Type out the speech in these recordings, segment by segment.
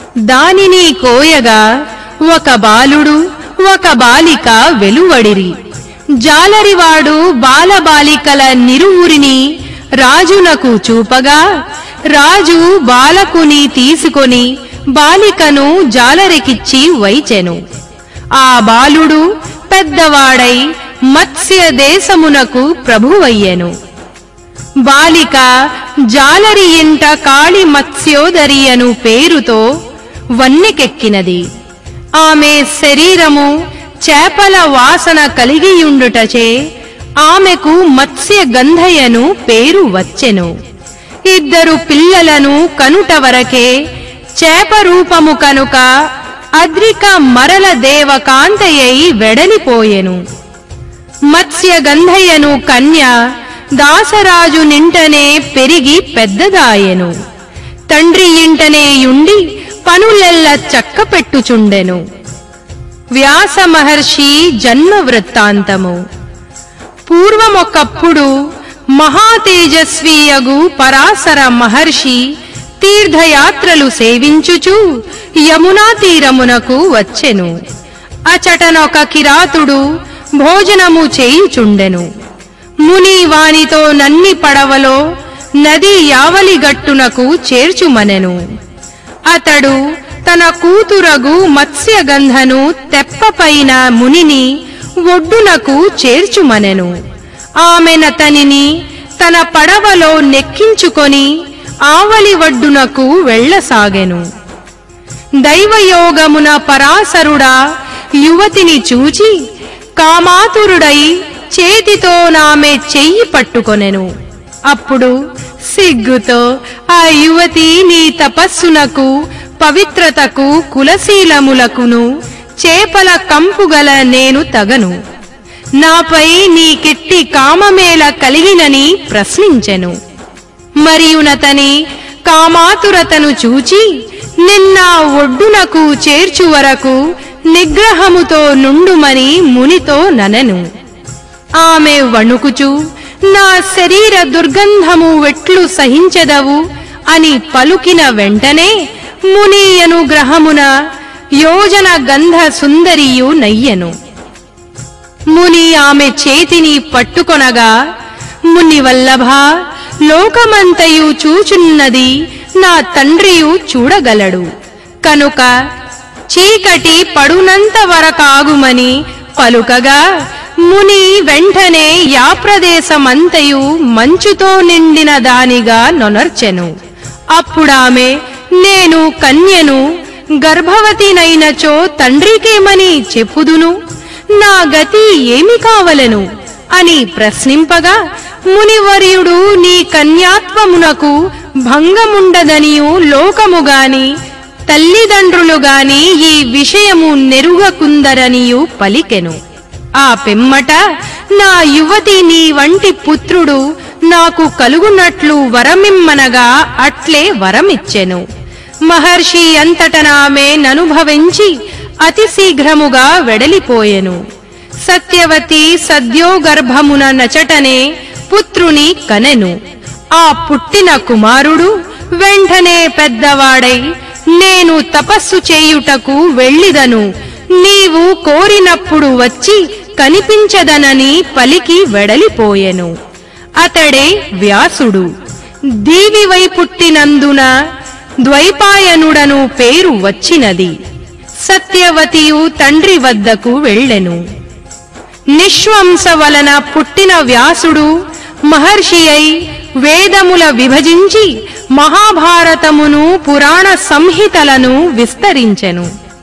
దానిని కోయగా ఒక బాలుడు ఒక బాలిక వెలువడిరి జాలరివాడు బాలబాలికల నిరువురిని రాజునకు చూపగా రాజు బాలకుని తీసుకొని బాలికను జాలరికిచ్చి వైచెను ఆ బాలుడు పెద్దవాడై మత్స్య దేశమునకు ప్రభువయ్యెను బాలిక జాలరి ఇంట కాళి మత్స్యోదరి అను పేరుతో వన్నెకెక్కినది ఆమె శరీరము చేపల వాసన కలిగియుండుటచే ఆమెకు మత్స్య గంధయను పేరు వచ్చెను ఇద్దరు పిల్లలను కనుట వరకే చేప రూపము కనుక అద్రిక మరల దేవకాంతయై వెడలిపోయెను మత్స్యగంధయ్యను కన్య దాసరాజు నింటనే పెరిగి పెద్దదాయెను తండ్రి ఇంటనే యుండి పనులెల్ల చక్కపెట్టుచుండెను వ్యాస మహర్షి జన్మ వృత్తాంతము పూర్వమొకప్పుడు మహాతేజస్వీయగు పరాశర మహర్షి తీర్థయాత్రలు సేవించుచు యమునా తీరమునకు వచ్చెను అచటనొక కిరాతుడు భోజనము చేయుచుండెను ముని వానితో నన్ని పడవలో నది యావలి గట్టునకు చేర్చుమనెను అతడు తన కూతురగు మత్స్యగంధను తెప్పపైన మునిని ఒడ్డునకు చేర్చుమనెను ఆమెనతనిని తన పడవలో నెక్కించుకొని ఆవలి ఒడ్డునకు వెళ్ళసాగెను దైవయోగమున పరాశరుడా యువతిని చూచి కామాతురుడై చేతితో నామె చెయ్యి పట్టుకొనెను అప్పుడు సిగ్గుతో ఆ యువతి నీ తపస్సునకు పవిత్రతకు కులశీలములకును చేపల కంపుగల నేను తగను నాపై నీకిట్టి కామమేల కలిగినని ప్రశ్నించెను మరియునతని కామాతురతను చూచి నిన్న ఒడ్డునకు చేర్చు వరకు నిగ్రహముతో నుండుమని మునితో ననెను ఆమె వణుకుచు నా శరీర దుర్గంధము వెట్లు సహించెదవు అని పలుకిన వెంటనే ముని అనుగ్రహమున యోజన గంధ సుందరియు నయ్యెను ముని ఆమె చేతిని పట్టుకొనగా ముని వల్లభ లోకమంతయు చూచున్నది నా తండ్రియు చూడగలడు కనుక చీకటి పడునంత వరకాగుమని పలుకగా ముని వెంటనే యాప్రదేశమంతయు మంచుతో నిండిన దానిగా నొనర్చెను అప్పుడామె నేను కన్యను గర్భవతినైనచో తండ్రికేమని చెప్పుదును నా గతి ఏమి కావలెను అని ప్రశ్నింపగా మునివర్యుడు నీ కన్యాత్వమునకు భంగముండదనియు లోకముగాని తల్లిదండ్రులు గాని ఈ విషయము నెరుగకుందరనియు పలికెను ఆ పిమ్మట నా యువతి నీ వంటి పుత్రుడు నాకు కలుగునట్లు వరమిమ్మనగా అట్లే వరమిచ్చెను మహర్షి అంతటనామె ననుభవించి అతి శీఘ్రముగా వెడలిపోయెను సత్యవతి సద్యోగర్భమున నచటనే పుత్రుని కనెను ఆ పుట్టిన కుమారుడు వెంటనే పెద్దవాడై నేను తపస్సు చేయుటకు వెళ్ళిదను నీవు కోరినప్పుడు వచ్చి కనిపించదనని పలికి వెడలిపోయెను అతడే వ్యాసుడు దీవివై పుట్టినందున ద్వైపాయనుడను పేరు వచ్చినది సత్యవతియు తండ్రి వద్దకు వెళ్ళెను నిశ్వంస వలన పుట్టిన వ్యాసుడు మహర్షి అయి వేదముల విభజించి మహాభారతమును పురాణ సంహితలను విస్తరించెను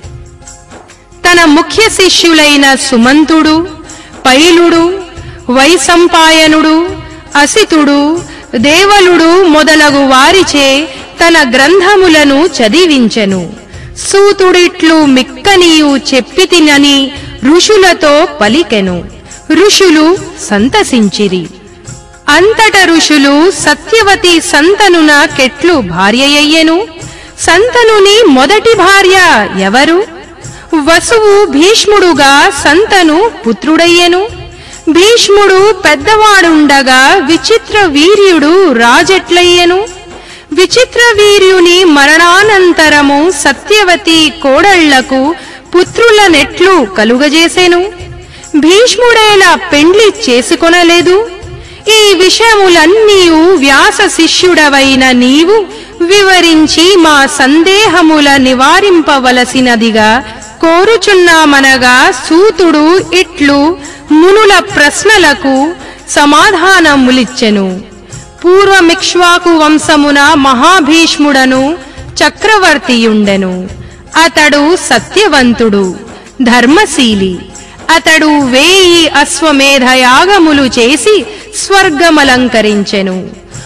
తన ముఖ్య శిష్యులైన సుమంతుడు పైలుడు వైసంపాయనుడు అసితుడు దేవలుడు మొదలగు వారిచే తన గ్రంథములను చదివించెను సూతుడిట్లు మిక్కనియు చెప్పితినని ఋషులతో పలికెను ఋషులు సంతసించిరి అంతట ఋషులు సత్యవతి సంతనున కెట్లు భార్యయ్యెను సంతనుని మొదటి భార్య ఎవరు వసువు భీష్ముడుగా సంతను పుత్రుడయ్యెను భీష్ముడు పెద్దవాడుండగా విచిత్ర వీర్యుడు రాజెట్లయ్యెను విచిత్ర వీర్యుని మరణానంతరము సత్యవతి కోడళ్లకు పుత్రులనెట్లు కలుగజేసెను భీష్ముడేలా పెండ్లి చేసుకొనలేదు ఈ విషయములన్నీయు వ్యాస శిష్యుడవైన నీవు వివరించి మా సందేహముల నివారింపవలసినదిగా కోరుచున్నామనగా సూతుడు ఇట్లు మునుల ప్రశ్నలకు సమాధానములిచ్చెను పూర్వమిక్ష్వాకు వంశమున మహాభీష్ముడను చక్రవర్తియుండెను అతడు సత్యవంతుడు ధర్మశీలి అతడు వేయి అశ్వమేధయాగములు చేసి స్వర్గమలంకరించెను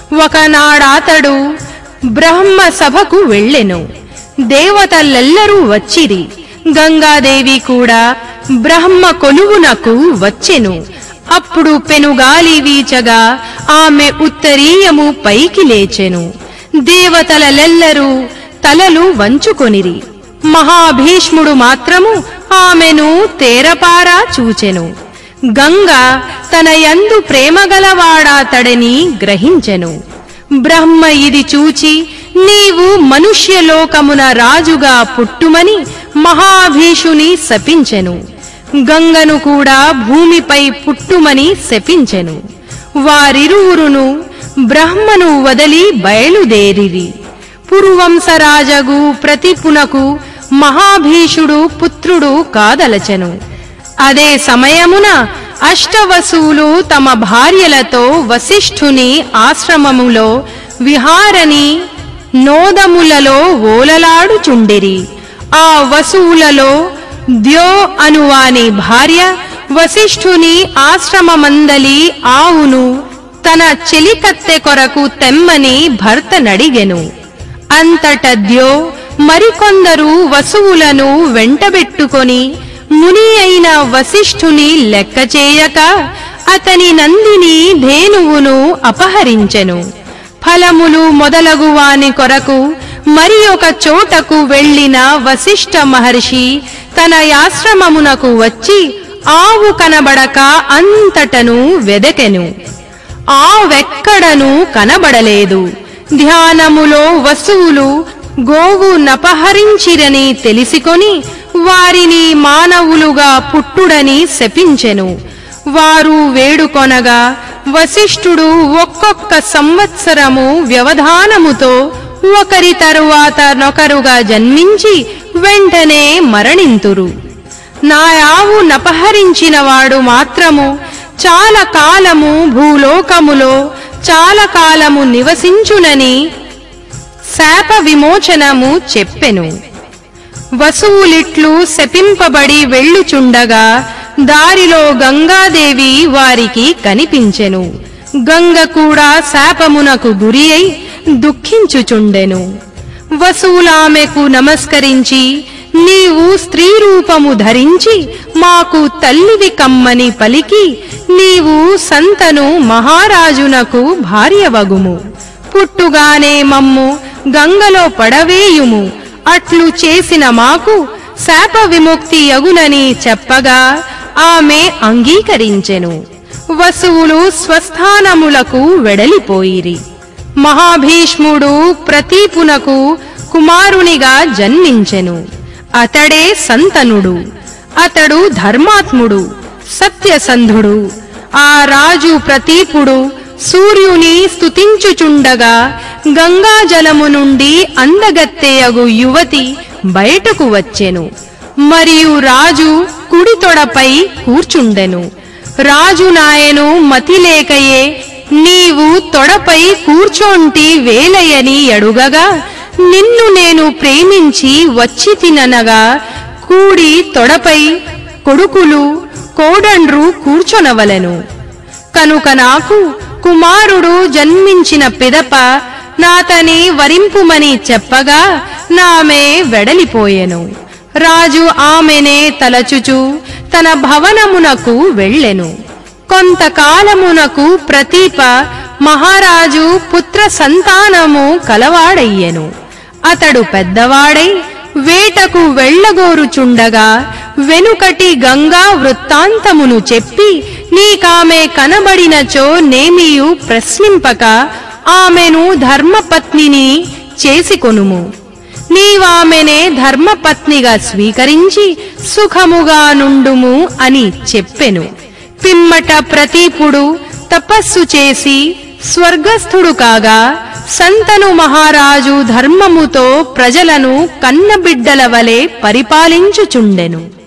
ఒకనాడాతడు బ్రహ్మ సభకు వెళ్ళెను దేవతలెల్లరూ వచ్చిరి గంగాదేవి కూడా బ్రహ్మ కొలువునకు వచ్చెను అప్పుడు పెనుగాలి వీచగా ఆమె ఉత్తరీయము పైకి లేచెను దేవతలలెల్లరూ తలలు వంచుకొనిరి మహాభీష్ముడు మాత్రము ఆమెను తేరపారా చూచెను గంగ తన యందు ప్రేమగలవాడాతడని గ్రహించెను బ్రహ్మ ఇది చూచి నీవు మనుష్యలోకమున రాజుగా పుట్టుమని మహాభీషుని శపించెను గంగను కూడా భూమిపై పుట్టుమని శపించెను వారిరువురును బ్రహ్మను వదలి బయలుదేరిరి పురువంశరాజగు ప్రతిపునకు మహాభీషుడు పుత్రుడు కాదలచెను అదే సమయమున అష్టవసువులు తమ భార్యలతో వశిష్ఠుని ఆశ్రమములో విహారని నోదములలో ఓలలాడుచుండిరి ఆ వసువులలో ద్యో అనువాని భార్య వశిష్ఠుని ఆశ్రమమందలి ఆవును తన చెలికత్తె కొరకు తెమ్మని భర్త నడిగెను అంతట ద్యో మరికొందరు వసువులను వెంటబెట్టుకొని ముని అయిన వశిష్ఠుని లెక్క చేయక అతని నందిని ధేనువును అపహరించెను ఫలములు మొదలగు వాని కొరకు మరి ఒక చోటకు వెళ్ళిన వశిష్ఠ మహర్షి తన యాశ్రమమునకు వచ్చి ఆవు కనబడక అంతటను వెదకెను ఆవెక్కడను కనబడలేదు ధ్యానములో వసువులు గోవు నపహరించిరని తెలిసికొని వారిని మానవులుగా పుట్టుడని శపించెను వారు వేడుకొనగా వశిష్ఠుడు ఒక్కొక్క సంవత్సరము వ్యవధానముతో ఒకరి తరువాత నొకరుగా జన్మించి వెంటనే మరణింతురు నా ఆవు నపహరించినవాడు మాత్రము చాలా కాలము భూలోకములో చాలా కాలము నివసించునని శాప విమోచనము చెప్పెను వసువులిట్లు శపింపబడి వెళ్ళుచుండగా దారిలో గంగాదేవి వారికి కనిపించెను గంగ కూడా శాపమునకు గురి అయి దుఃఖించుచుండెను వసువులామెకు నమస్కరించి నీవు స్త్రీ రూపము ధరించి మాకు తల్లివి కమ్మని పలికి నీవు సంతను మహారాజునకు భార్యవగుము పుట్టుగానే మమ్ము గంగలో పడవేయుము అట్లు చేసిన మాకు శాప విముక్తి యగునని చెప్పగా ఆమె అంగీకరించెను వసువులు స్వస్థానములకు వెడలిపోయిరి మహాభీష్ముడు ప్రతీపునకు కుమారునిగా జన్మించెను అతడే సంతనుడు అతడు ధర్మాత్ముడు సత్యసంధుడు ఆ రాజు ప్రతీపుడు సూర్యుని స్తుతించుచుండగా గంగాజలము నుండి అందగత్తెయగు యువతి బయటకు వచ్చెను మరియు రాజు కుడి తొడపై కూర్చుండెను రాజు నాయను మతిలేకయే నీవు తొడపై కూర్చోంటి వేలయని అడుగగా నిన్ను నేను ప్రేమించి వచ్చి తిననగా కూడి తొడపై కొడుకులు కోడండ్రు కూర్చొనవలెను కనుక నాకు కుమారుడు జన్మించిన పిదప నాతని వరింపుమని చెప్పగా నామే వెడలిపోయెను రాజు ఆమెనే తలచుచు తన భవనమునకు వెళ్ళెను కొంతకాలమునకు ప్రతీప మహారాజు పుత్ర సంతానము కలవాడయ్యెను అతడు పెద్దవాడై వేటకు వెళ్ళగోరుచుండగా వెనుకటి గంగా వృత్తాంతమును చెప్పి నీకామె కనబడినచో నేమియు ప్రశ్నింపక ఆమెను ధర్మపత్నిని చేసుకొనుము నీవామెనే ధర్మపత్నిగా స్వీకరించి సుఖముగా నుండుము అని చెప్పెను పిమ్మట ప్రతీపుడు తపస్సు చేసి స్వర్గస్థుడు కాగా సంతను మహారాజు ధర్మముతో ప్రజలను కన్నబిడ్డల వలె పరిపాలించుచుండెను